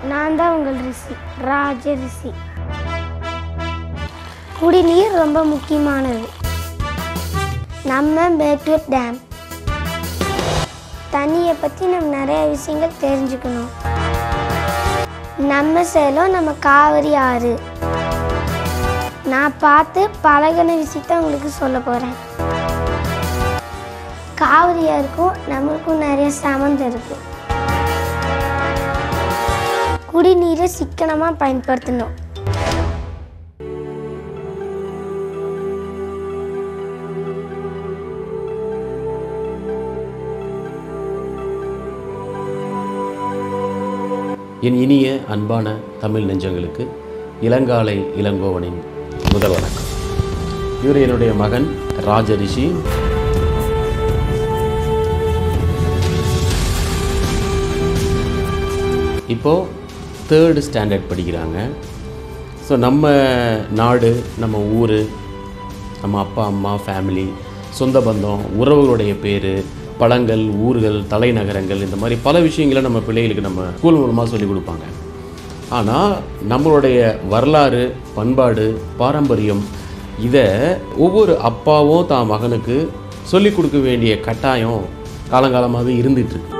நான் தான் உங்கள் ரிஷி ராஜ ரிஷி குடிநீர் ரொம்ப முக்கியமானது நம்ம மேட்டூர் டேம் தண்ணியை பற்றி நம்ம நிறைய விஷயங்கள் தெரிஞ்சுக்கணும் நம்ம சேலம் நம்ம காவிரி ஆறு நான் பார்த்து பழகின விஷயத்த உங்களுக்கு சொல்ல போகிறேன் காவிரி ஆறுக்கும் நம்மளுக்கும் நிறைய சம்மந்தம் இருக்குது குடிநீரை சிக்கனமாக பயன்படுத்தணும் என் இனிய அன்பான தமிழ் நெஞ்சங்களுக்கு இளங்காலை இளங்கோவனின் முதல் வணக்கம் இவர் என்னுடைய மகன் ராஜரிஷி இப்போது தேர்டு ஸ்டாண்டர்ட் படிக்கிறாங்க ஸோ நம்ம நாடு நம்ம ஊர் நம்ம அப்பா அம்மா ஃபேமிலி சொந்த பந்தம் உறவுகளுடைய பேர் பழங்கள் ஊர்கள் தலைநகரங்கள் இந்த மாதிரி பல விஷயங்களை நம்ம பிள்ளைகளுக்கு நம்ம ஸ்கூல் மூலமாக சொல்லிக் கொடுப்பாங்க ஆனால் நம்மளுடைய வரலாறு பண்பாடு பாரம்பரியம் இதை ஒவ்வொரு அப்பாவும் தான் மகனுக்கு சொல்லிக் கொடுக்க வேண்டிய கட்டாயம் காலங்காலமாகவே இருந்துகிட்டு இருக்கு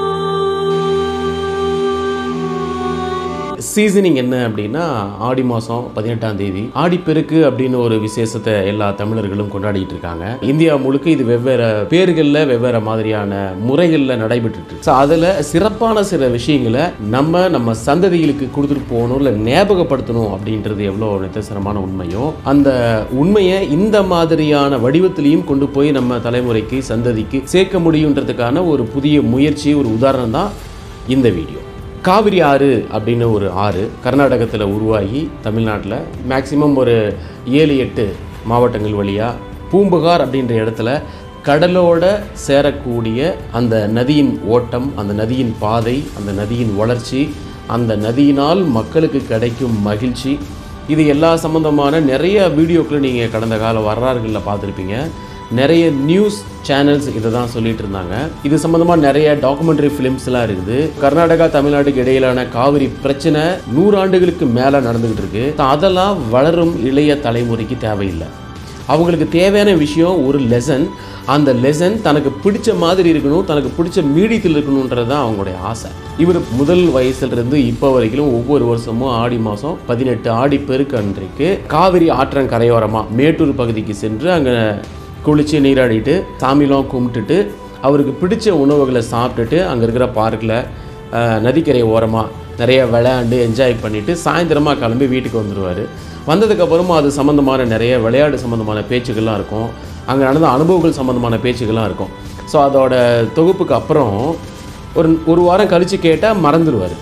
சீசனிங் என்ன அப்படின்னா ஆடி மாதம் பதினெட்டாம் தேதி ஆடிப்பெருக்கு அப்படின்னு ஒரு விசேஷத்தை எல்லா தமிழர்களும் கொண்டாடிட்டு இருக்காங்க இந்தியா முழுக்க இது வெவ்வேறு பேர்களில் வெவ்வேறு மாதிரியான முறைகளில் நடைபெற்றுட்டு ஸோ அதில் சிறப்பான சில விஷயங்களை நம்ம நம்ம சந்ததிகளுக்கு கொடுத்துட்டு போகணும் இல்லை ஞாபகப்படுத்தணும் அப்படின்றது எவ்வளோ நிதர்சனமான உண்மையோ அந்த உண்மையை இந்த மாதிரியான வடிவத்திலையும் கொண்டு போய் நம்ம தலைமுறைக்கு சந்ததிக்கு சேர்க்க முடியுன்றதுக்கான ஒரு புதிய முயற்சி ஒரு உதாரணம் தான் இந்த வீடியோ காவிரி ஆறு அப்படின்னு ஒரு ஆறு கர்நாடகத்தில் உருவாகி தமிழ்நாட்டில் மேக்சிமம் ஒரு ஏழு எட்டு மாவட்டங்கள் வழியாக பூம்புகார் அப்படின்ற இடத்துல கடலோட சேரக்கூடிய அந்த நதியின் ஓட்டம் அந்த நதியின் பாதை அந்த நதியின் வளர்ச்சி அந்த நதியினால் மக்களுக்கு கிடைக்கும் மகிழ்ச்சி இது எல்லா சம்மந்தமான நிறைய வீடியோக்களை நீங்கள் கடந்த கால வரலாறுகளில் பார்த்துருப்பீங்க நிறைய நியூஸ் சேனல்ஸ் இதை தான் சொல்லிட்டு இருந்தாங்க இது சம்மந்தமாக நிறைய டாக்குமெண்ட்ரி ஃபிலிம்ஸ்லாம் இருக்குது கர்நாடகா தமிழ்நாட்டுக்கு இடையிலான காவிரி பிரச்சனை நூறாண்டுகளுக்கு மேலே நடந்துகிட்டு இருக்கு அதெல்லாம் வளரும் இளைய தலைமுறைக்கு தேவையில்லை அவங்களுக்கு தேவையான விஷயம் ஒரு லெசன் அந்த லெசன் தனக்கு பிடிச்ச மாதிரி இருக்கணும் தனக்கு பிடிச்ச மீடியத்தில் இருக்கணுன்றது தான் அவங்களுடைய ஆசை இவர் முதல் வயசுலேருந்து இப்போ வரைக்கும் ஒவ்வொரு வருஷமும் ஆடி மாதம் பதினெட்டு ஆடி பெருக்கு அன்றைக்கு காவிரி ஆற்றங்கரையோரமாக மேட்டூர் பகுதிக்கு சென்று அங்கே குளித்து நீராடிட்டு சாமிலாம் கும்பிட்டுட்டு அவருக்கு பிடிச்ச உணவுகளை சாப்பிட்டுட்டு அங்கே இருக்கிற பார்க்கில் நதிக்கரை ஓரமாக நிறைய விளையாண்டு என்ஜாய் பண்ணிவிட்டு சாயந்தரமாக கிளம்பி வீட்டுக்கு வந்துடுவார் வந்ததுக்கப்புறமா அது சம்மந்தமான நிறைய விளையாட்டு சம்மந்தமான பேச்சுக்கள்லாம் இருக்கும் அங்கே நடந்த அனுபவங்கள் சம்மந்தமான பேச்சுக்கள்லாம் இருக்கும் ஸோ அதோட தொகுப்புக்கு அப்புறம் ஒரு ஒரு வாரம் கழித்து கேட்டால் மறந்துடுவார்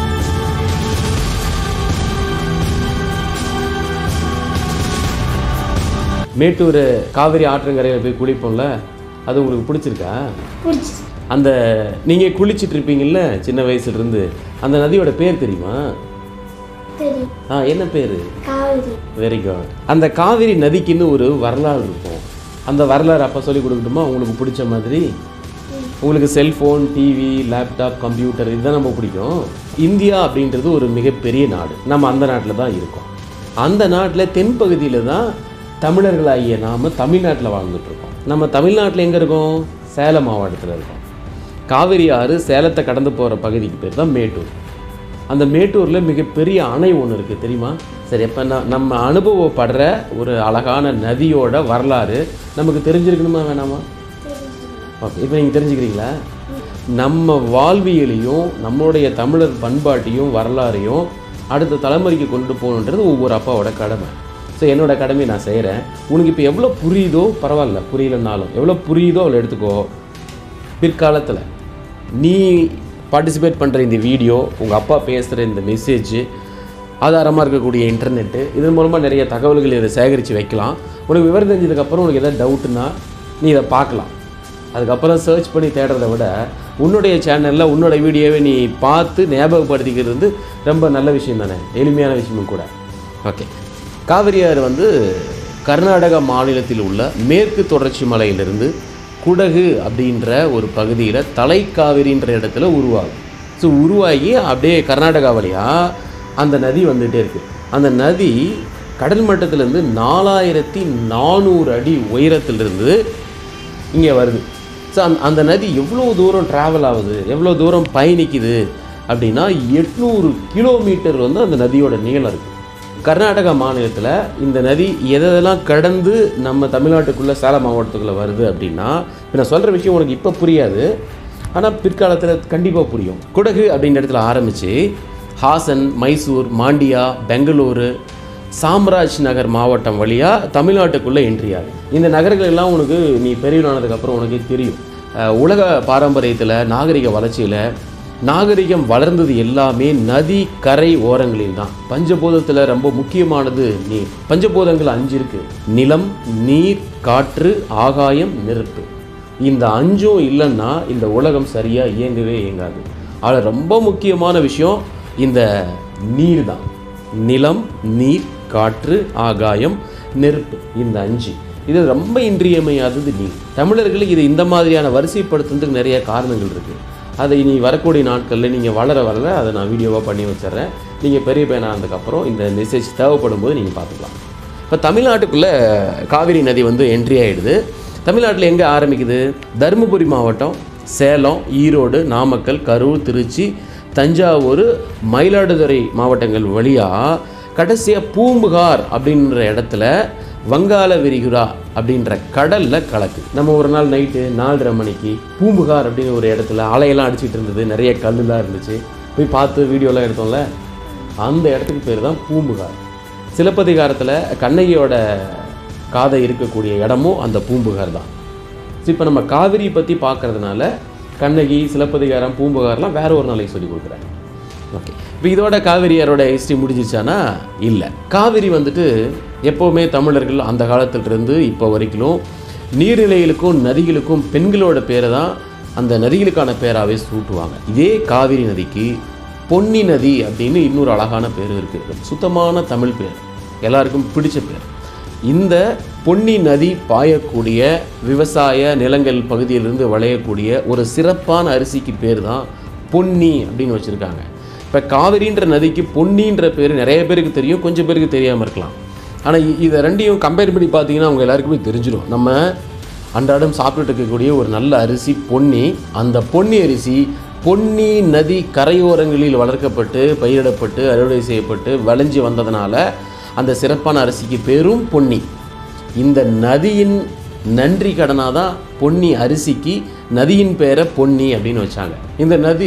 மேட்டூர் காவிரி ஆற்றங்கரையில் போய் குளிப்போம்ல அது உங்களுக்கு பிடிச்சிருக்கா பிடிச்சி அந்த நீங்கள் குளிச்சிட்டு இருப்பீங்கல்ல சின்ன வயசுலேருந்து அந்த நதியோட பேர் தெரியுமா தெரியும் ஆ என்ன பேர் காவிரி வெரி குட் அந்த காவிரி நதிக்குன்னு ஒரு வரலாறு இருக்கும் அந்த வரலாறு அப்போ சொல்லி கொடுக்கட்டுமா உங்களுக்கு பிடிச்ச மாதிரி உங்களுக்கு செல்ஃபோன் டிவி லேப்டாப் கம்ப்யூட்டர் இதுதான் நம்ம பிடிக்கும் இந்தியா அப்படின்றது ஒரு மிகப்பெரிய நாடு நம்ம அந்த நாட்டில் தான் இருக்கோம் அந்த நாட்டில் தென்பகுதியில் தான் தமிழர்களாகிய நாம் தமிழ்நாட்டில் வாழ்ந்துட்டு இருக்கோம் நம்ம தமிழ்நாட்டில் எங்கே இருக்கோம் சேலம் மாவட்டத்தில் இருக்கோம் காவிரி ஆறு சேலத்தை கடந்து போகிற பகுதிக்கு பேர் தான் மேட்டூர் அந்த மேட்டூரில் மிகப்பெரிய அணை ஒன்று இருக்குது தெரியுமா சரி இப்போ நான் நம்ம அனுபவப்படுற ஒரு அழகான நதியோட வரலாறு நமக்கு தெரிஞ்சிருக்கணுமா வேணாமா ஓகே இப்போ நீங்கள் தெரிஞ்சுக்கிறீங்களா நம்ம வாழ்வியலையும் நம்மளுடைய தமிழர் பண்பாட்டையும் வரலாறையும் அடுத்த தலைமுறைக்கு கொண்டு போகணுன்றது ஒவ்வொரு அப்பாவோட கடமை ஸோ என்னோட கடமையை நான் செய்கிறேன் உனக்கு இப்போ எவ்வளோ புரியுதோ பரவாயில்ல புரியலனாலும் எவ்வளோ புரியுதோ அவ்வளோ எடுத்துக்கோ பிற்காலத்தில் நீ பார்ட்டிசிபேட் பண்ணுற இந்த வீடியோ உங்கள் அப்பா பேசுகிற இந்த மெசேஜ் ஆதாரமாக இருக்கக்கூடிய இன்டர்நெட்டு இதன் மூலமாக நிறைய தகவல்கள் இதை சேகரித்து வைக்கலாம் உனக்கு விவரம் தெரிஞ்சதுக்கப்புறம் உனக்கு எதாவது டவுட்டுன்னா நீ இதை பார்க்கலாம் அதுக்கப்புறம் சர்ச் பண்ணி தேடுறதை விட உன்னுடைய சேனலில் உன்னோட வீடியோவை நீ பார்த்து ஞாபகப்படுத்திக்கிறது வந்து ரொம்ப நல்ல விஷயம் தானே எளிமையான விஷயமும் கூட ஓகே காவிரி ஆறு வந்து கர்நாடக மாநிலத்தில் உள்ள மேற்கு தொடர்ச்சி மலையிலிருந்து குடகு அப்படின்ற ஒரு பகுதியில் தலைக்காவிரின்ற இடத்துல உருவாகும் ஸோ உருவாகி அப்படியே கர்நாடகா வழியாக அந்த நதி வந்துகிட்டே இருக்குது அந்த நதி கடல் மட்டத்திலேருந்து நாலாயிரத்தி நானூறு அடி உயரத்திலிருந்து இங்கே வருது ஸோ அந்த அந்த நதி எவ்வளோ தூரம் ட்ராவல் ஆகுது எவ்வளோ தூரம் பயணிக்குது அப்படின்னா எட்நூறு கிலோமீட்டர் வந்து அந்த நதியோட நீளம் இருக்குது கர்நாடகா மாநிலத்தில் இந்த நதி எதெல்லாம் கடந்து நம்ம தமிழ்நாட்டுக்குள்ளே சேலம் மாவட்டத்துக்குள்ளே வருது அப்படின்னா இப்போ நான் சொல்கிற விஷயம் உனக்கு இப்போ புரியாது ஆனால் பிற்காலத்தில் கண்டிப்பாக புரியும் குடகு அப்படின்ற இடத்துல ஆரம்பித்து ஹாசன் மைசூர் மாண்டியா பெங்களூரு சாம்ராஜ் நகர் மாவட்டம் வழியாக தமிழ்நாட்டுக்குள்ளே என்ட்ரி ஆகுது இந்த நகரங்கள் எல்லாம் உனக்கு நீ பெரியவனானதுக்கப்புறம் உனக்கு தெரியும் அஹ் உலக பாரம்பரியத்தில் நாகரிக வளர்ச்சியில் நாகரிகம் வளர்ந்தது எல்லாமே நதி கரை ஓரங்களில் தான் பஞ்சபூதத்தில் ரொம்ப முக்கியமானது நீர் பஞ்சபூதங்கள் அஞ்சு இருக்கு நிலம் நீர் காற்று ஆகாயம் நெருப்பு இந்த அஞ்சும் இல்லைன்னா இந்த உலகம் சரியாக இயங்கவே இயங்காது அதில் ரொம்ப முக்கியமான விஷயம் இந்த நீர் தான் நிலம் நீர் காற்று ஆகாயம் நெருப்பு இந்த அஞ்சு இது ரொம்ப இன்றியமையாதது நீர் தமிழர்களுக்கு இது இந்த மாதிரியான வரிசைப்படுத்துறதுக்கு நிறைய காரணங்கள் இருக்குது அதை இனி வரக்கூடிய நாட்களில் நீங்கள் வளர வளர அதை நான் வீடியோவாக பண்ணி வச்சிடுறேன் நீங்கள் பெரிய பையனானதுக்கப்புறம் இந்த மெசேஜ் தேவைப்படும் போது நீங்கள் பார்த்துக்கலாம் இப்போ தமிழ்நாட்டுக்குள்ளே காவிரி நதி வந்து என்ட்ரி ஆகிடுது தமிழ்நாட்டில் எங்கே ஆரம்பிக்குது தருமபுரி மாவட்டம் சேலம் ஈரோடு நாமக்கல் கரூர் திருச்சி தஞ்சாவூர் மயிலாடுதுறை மாவட்டங்கள் வழியாக கடைசியாக பூம்புகார் அப்படின்ற இடத்துல வங்காள விரிகுடா அப்படின்ற கடலில் கலக்கு நம்ம ஒரு நாள் நைட்டு நாலரை மணிக்கு பூம்புகார் அப்படின்னு ஒரு இடத்துல அலையெல்லாம் அடிச்சிட்டு இருந்தது நிறைய கல்லுலாம் இருந்துச்சு போய் பார்த்து வீடியோலாம் எடுத்தோம்ல அந்த இடத்துக்கு பேர் தான் பூம்புகார் சிலப்பதிகாரத்தில் கண்ணகியோட காதை இருக்கக்கூடிய இடமும் அந்த பூம்புகார் தான் இப்போ நம்ம காவிரி பற்றி பார்க்கறதுனால கண்ணகி சிலப்பதிகாரம் பூம்புகார்லாம் வேற ஒரு நாளைக்கு சொல்லி கொடுக்குறேன் ஓகே இப்போ இதோட காவிரியாரோட ஹிஸ்ட்ரி முடிஞ்சிச்சானா இல்லை காவிரி வந்துட்டு எப்போவுமே தமிழர்கள் அந்த காலத்திலிருந்து இப்போ வரைக்கும் நீர்நிலைகளுக்கும் நதிகளுக்கும் பெண்களோட பேரை தான் அந்த நதிகளுக்கான பேராகவே சூட்டுவாங்க இதே காவிரி நதிக்கு பொன்னி நதி அப்படின்னு இன்னொரு அழகான பேர் இருக்குது சுத்தமான தமிழ் பேர் எல்லாருக்கும் பிடிச்ச பேர் இந்த பொன்னி நதி பாயக்கூடிய விவசாய நிலங்கள் பகுதியிலிருந்து விளையக்கூடிய ஒரு சிறப்பான அரிசிக்கு பேர் தான் பொன்னி அப்படின்னு வச்சுருக்காங்க இப்போ காவிரின்ற நதிக்கு பொன்னின்ற பேர் நிறைய பேருக்கு தெரியும் கொஞ்சம் பேருக்கு தெரியாமல் இருக்கலாம் ஆனால் இதை ரெண்டையும் கம்பேர் பண்ணி பார்த்தீங்கன்னா அவங்க எல்லாருக்குமே தெரிஞ்சிடும் நம்ம அன்றாடம் சாப்பிட்டுட்டு இருக்கக்கூடிய ஒரு நல்ல அரிசி பொன்னி அந்த பொன்னி அரிசி பொன்னி நதி கரையோரங்களில் வளர்க்கப்பட்டு பயிரிடப்பட்டு அறுவடை செய்யப்பட்டு விளைஞ்சி வந்ததுனால அந்த சிறப்பான அரிசிக்கு பேரும் பொன்னி இந்த நதியின் நன்றி கடனாக தான் பொன்னி அரிசிக்கு நதியின் பேரை பொன்னி அப்படின்னு வச்சாங்க இந்த நதி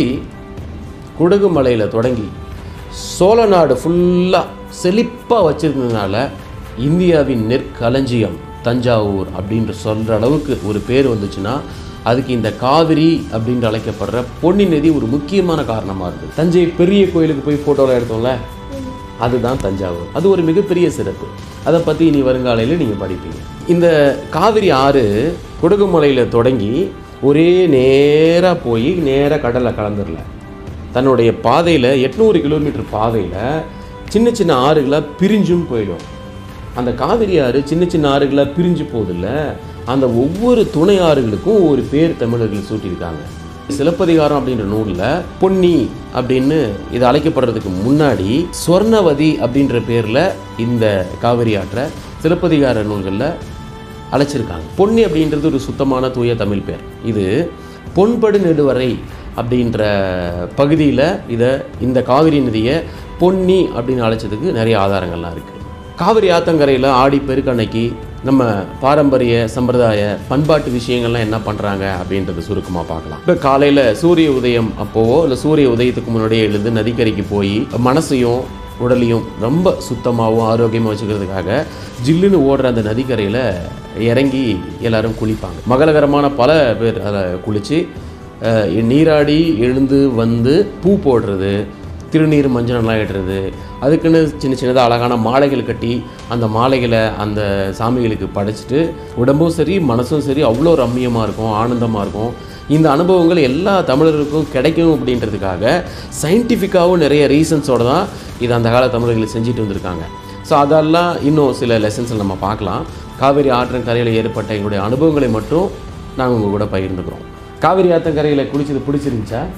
குடகு மலையில் தொடங்கி சோழ நாடு ஃபுல்லாக செழிப்பாக வச்சிருந்ததுனால இந்தியாவின் நெற்களஞ்சியம் தஞ்சாவூர் அப்படின்ற சொல்கிற அளவுக்கு ஒரு பேர் வந்துச்சுன்னா அதுக்கு இந்த காவிரி அப்படின்னு அழைக்கப்படுற பொன்னி நதி ஒரு முக்கியமான காரணமாக இருக்குது தஞ்சை பெரிய கோயிலுக்கு போய் ஃபோட்டோலாம் எடுத்தோம்ல அதுதான் தஞ்சாவூர் அது ஒரு மிகப்பெரிய சிறப்பு அதை பற்றி இனி வருங்காலையில் நீங்கள் படிப்பீங்க இந்த காவிரி ஆறு குடகுமலையில் தொடங்கி ஒரே நேராக போய் நேராக கடலில் கலந்துடல தன்னுடைய பாதையில் எட்நூறு கிலோமீட்டர் பாதையில் சின்ன சின்ன ஆறுகளாக பிரிஞ்சும் போயிடும் அந்த காவிரி ஆறு சின்ன சின்ன ஆறுகளாக பிரிஞ்சு போதில்ல அந்த ஒவ்வொரு துணை ஆறுகளுக்கும் ஒரு பேர் தமிழர்கள் சூட்டியிருக்காங்க சிலப்பதிகாரம் அப்படின்ற நூலில் பொன்னி அப்படின்னு இது அழைக்கப்படுறதுக்கு முன்னாடி சொர்ணவதி அப்படின்ற பேரில் இந்த காவிரி ஆற்றை சிலப்பதிகார நூல்களில் அழைச்சிருக்காங்க பொன்னி அப்படின்றது ஒரு சுத்தமான தூய தமிழ் பேர் இது பொன்படு நெடுவரை அப்படின்ற பகுதியில் இதை இந்த காவிரி நதியை பொன்னி அப்படின்னு அழைச்சதுக்கு நிறைய ஆதாரங்கள்லாம் இருக்குது காவிரி ஆத்தங்கரையில் ஆடி பெருக்கன்னைக்கு நம்ம பாரம்பரிய சம்பிரதாய பண்பாட்டு விஷயங்கள்லாம் என்ன பண்ணுறாங்க அப்படின்றத சுருக்கமாக பார்க்கலாம் இப்போ காலையில் சூரிய உதயம் அப்போவோ இல்லை சூரிய உதயத்துக்கு முன்னாடியே எழுந்து நதிக்கரைக்கு போய் மனசையும் உடலையும் ரொம்ப சுத்தமாகவும் ஆரோக்கியமாக வச்சுக்கிறதுக்காக ஜில்லுன்னு ஓடுற அந்த நதிக்கரையில் இறங்கி எல்லாரும் குளிப்பாங்க மங்களகரமான பல பேர் அதில் குளித்து அஹ், நீராடி எழுந்து வந்து பூ போடுறது திருநீர் மஞ்சளெல்லாம் இடுறது அதுக்குன்னு சின்ன சின்னதாக அழகான மாலைகள் கட்டி அந்த மாலைகளை அந்த சாமிகளுக்கு படைச்சிட்டு உடம்பும் சரி மனசும் சரி அவ்வளோ ரம்மியமாக இருக்கும் ஆனந்தமாக இருக்கும் இந்த அனுபவங்கள் எல்லா தமிழர்களுக்கும் கிடைக்கும் அப்படின்றதுக்காக சயின்டிஃபிக்காகவும் நிறைய ரீசன்ஸோட தான் இது அந்த கால தமிழர்கள் செஞ்சுட்டு வந்திருக்காங்க ஸோ அதெல்லாம் இன்னும் சில லெசன்ஸில் நம்ம பார்க்கலாம் காவிரி ஆற்றன் கரையில் ஏற்பட்ட எங்களுடைய அனுபவங்களை மட்டும் நாங்கள் உங்கள் கூட பகிர்ந்துக்கிறோம் காவிரி ஆற்றங்கரையில் குளிச்சது பிடிச்சிருந்துச்சா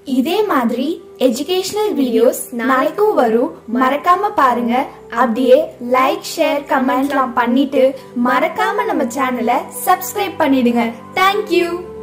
இதே மாதிரி எஜுகேஷனல் வீடியோஸ் நாளைக்கும் வரும் மறக்காம பாருங்க அப்படியே லைக் ஷேர் கமெண்ட்லாம் பண்ணிட்டு மறக்காம நம்ம சேனலை சப்ஸ்கிரைப் பண்ணிடுங்க தேங்க்யூ